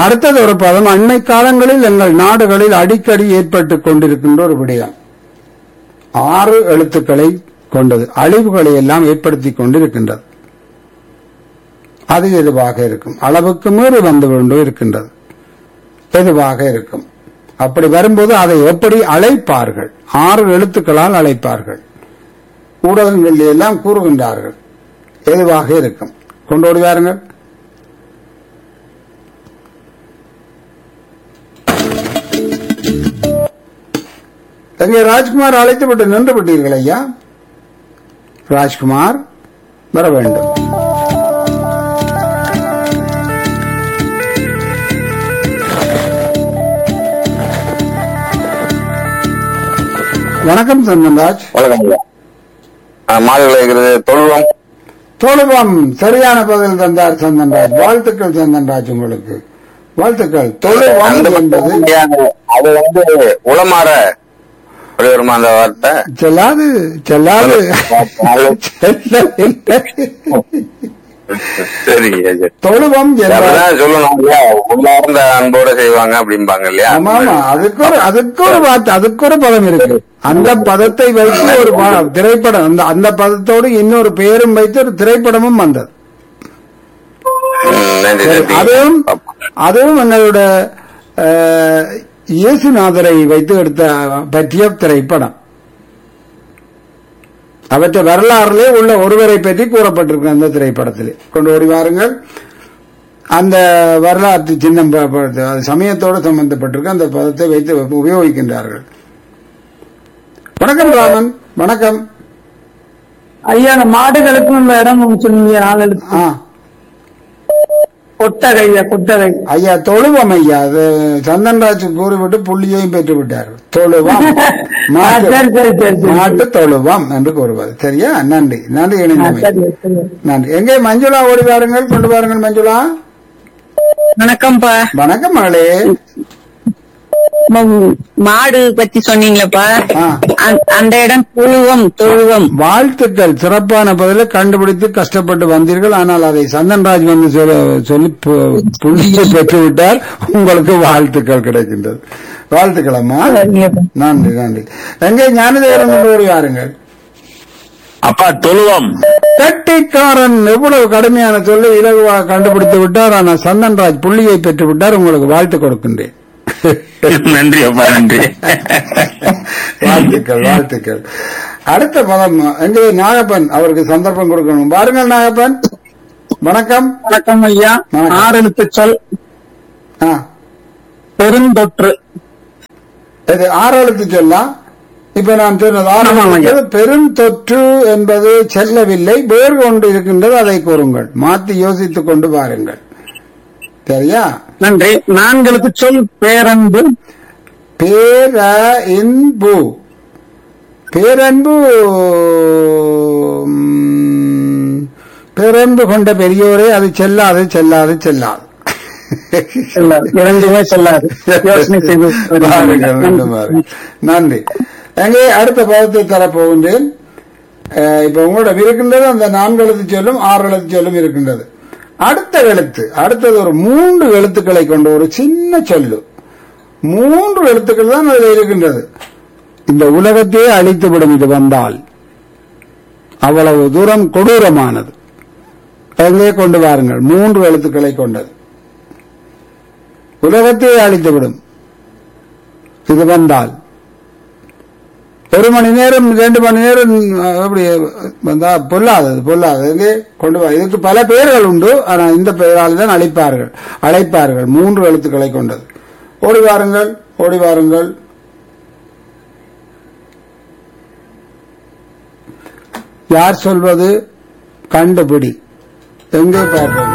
அடுத்தது ஒரு பதம் அண்மை காலங்களில் எங்கள் நாடுகளில் அடிக்கடி ஏற்பட்டுக் கொண்டிருக்கின்ற ஒரு விடயம் ஆறு எழுத்துக்களை கொண்டது அழிவுகளை எல்லாம் ஏற்படுத்திக் கொண்டிருக்கின்றது அது எதுவாக இருக்கும் அளவுக்கு மீறி வந்து கொண்டு இருக்கின்றது எதுவாக இருக்கும் அப்படி வரும்போது அதை எப்படி அழைப்பார்கள் ஆறு எழுத்துக்களால் அழைப்பார்கள் ஊடகங்களில் எல்லாம் கூறுகின்றார்கள் எதுவாக இருக்கும் கொண்டு ஓடி வாருங்கள் எங்கே ராஜ்குமார் அழைத்து விட்டு நின்று விட்டீர்கள் ஐயா ராஜ்குமார் வர வேண்டும் வணக்கம் சந்தன்ராஜ் வணக்கம் ஐயா ஆ, மாடு விளைகிறது தொழுவம் தொழுவம் சரியான பதில் தந்தார் சந்தன்ராஜ் வாழ்த்துக்கள் சந்தன்ராஜ் உங்களுக்கு வாழ்த்துக்கள் தொழுவம் அந்த என்பது ஐயா, அது வந்து உளமாற அப்படி வருமா அந்த வார்த்தை செல்லாது செல்லாது செல்லவில்லை. சரி ஐயா. தொழுவம் என்பது அப்படிதான் சொல்லணும் இல்லையா உள்ளார்ந்த அன்போட செய்வாங்க அப்படிம்பாங்க இல்லையா ஆமா ஆமா அதுக்கு ஒரு அதுக்கு ஒரு வார்த்தை அதுக்கு ஒரு பதம் இருக்கு அந்த பதத்தை வைத்து ஒரு பா- திரைப்படம் அந்த அந்த பதத்தோடு இன்னொரு பெயரும் வைத்து ஒரு திரைப்படமும் வந்தது ம், நன்றி நன்றி அதுவும் அதுவும் எங்களோட அஹ், இயேசுநாதரை வைத்து எடுத்த பற்றிய திரைப்படம் அவற்றை வரலாறுலே உள்ள ஒருவரை பற்றி கூறப்பட்டிருக்கு அந்த திரைப்படத்திலே கொண்டு ஓடி வாருங்கள் அந்த வரலாற்று சின்னம் ப- ப- அது சமயத்தோடு சம்பந்தப்பட்டிருக்கு அந்த பதத்தை வைத்து உபயோகிக்கின்றார்கள் வணக்கம் ராமன் வணக்கம் ஐயா அந்த மாடுகளுக்கும் இந்த இடம் சொன்னீங்க நாலு எழுத்து. ஆ கொட்டகை ஐயா கொட்டகை ஐயா தொழுவம் ஐயா அது சந்தன்ராஜ் கூறிவிட்டு புள்ளியையும் பெற்று விட்டார் தொழுவம் ஆ, மாட்டு சரி சரி சரி சரி மாட்டு தொழுவம் என்று கூறுவது சரியா நன்றி நன்றி ஆ, இணைந்தமை சரி சரி நன்றி எங்கே மஞ்சுளா ஓடி வாருங்கள் கொண்டு வாருங்கள் மஞ்சுளா வணக்கம்ப்பா வணக்கம் மகளே ம- மாடு பத்தி சொன்னீங்களப்பா ஆ. அந்த- அந்த இடம் தொழுவம் தொழுவம் வாழ்த்துக்கள் சிறப்பான பதிலை கண்டுபிடித்து கஷ்டப்பட்டு வந்தீர்கள் ஆனால் அதை சந்தன்ராஜ் வந்து சொல்ல- சொல்லி பு- புள்ளியை பெற்று விட்டார் உங்களுக்கு வாழ்த்துக்கள் கிடைக்கின்றது வாழ்த்துக்கள் அம்மா நன்றி நன்றி எங்கே ஞானதேவரம் கொண்டு ஓடி வாருங்கள் அப்பா தொழுவம் கட்டிக்காரன் எவ்வளவு கடுமையான சொல்லை இலகுவாக கண்டுபிடித்து விட்டார் ஆனால் சந்தன்ராஜ் புள்ளியை பெற்று விட்டார் உங்களுக்கு வாழ்த்து கொடுக்கின்றேன் நன்றி அப்பா நன்றி வாழ்த்துக்கள் வாழ்த்துக்கள் அடுத்த பதம் எங்கே நாகப்பன் அவருக்கு சந்தர்ப்பம் கொடுக்கணும் பாருங்கள் நாகப்பன் வணக்கம் வணக்கம் ஐயா வணக்கம். ஆறு எழுத்து சொல் ஆ, பெருந்தொற்று இது ஆறு எழுத்து சொல்லலாம் இப்ப நான் சொன்னது ஆறு ஆமாம் ஐயா. எழுத்து. பெருந்தொற்று என்பது செல்லவில்லை வேறு ஒன்று இருக்கின்றது அதை கூறுங்கள் மாத்தி யோசித்துக் கொண்டு பாருங்கள் சரியா நன்றி நான்கு எழுத்து சொல் பேரன்பு பேர இன்பு பேரன்பு ம், பேரன்பு கொண்ட பெரியோரே அது செல்லாது செல்லாது செல்லாது சொல்லாது இரண்டுமே சொல்லாது யோசனை செய்து பாருங்கள், மீண்டும் பாருங்கள். நன்றி எங்கே அடுத்த பதத்தை தரப்போகின்றேன் அஹ், இப்ப உங்களோட இருக்கின்றது அந்த நான்கு எழுத்து சொல்லும் ஆறு எழுத்து சொல்லும் இருக்கின்றது அடுத்த எழுத்து அடுத்தது ஒரு மூன்று எழுத்துக்களை கொண்ட ஒரு சின்ன சொல்லு மூன்று எழுத்துக்கள் தான் அதில் இருக்கின்றது இந்த உலகத்தையே அழித்துவிடும் இது வந்தால் அவ்வளவு தூரம் கொடூரமானது எங்கே கொண்டு வாருங்கள் மூன்று எழுத்துக்களை கொண்டது உலகத்தையே அழித்துவிடும் இது வந்தால் ஒரு மணி நேரம் ரெண்டு மணி நேரம் அஹ், அப்படி வந்தா பொல்லாதது பொல்லாதது எங்கே கொண்டு வா இதுக்கு பல பெயர்கள் உண்டு ஆனால் இந்த பெயரால் தான் அழைப்பார்கள் அழைப்பார்கள் மூன்று எழுத்துக்களை கொண்டது ஓடி வாருங்கள் ஓடி வாருங்கள் யார் சொல்வது கண்டுபிடி எங்கே பார்ப்போம்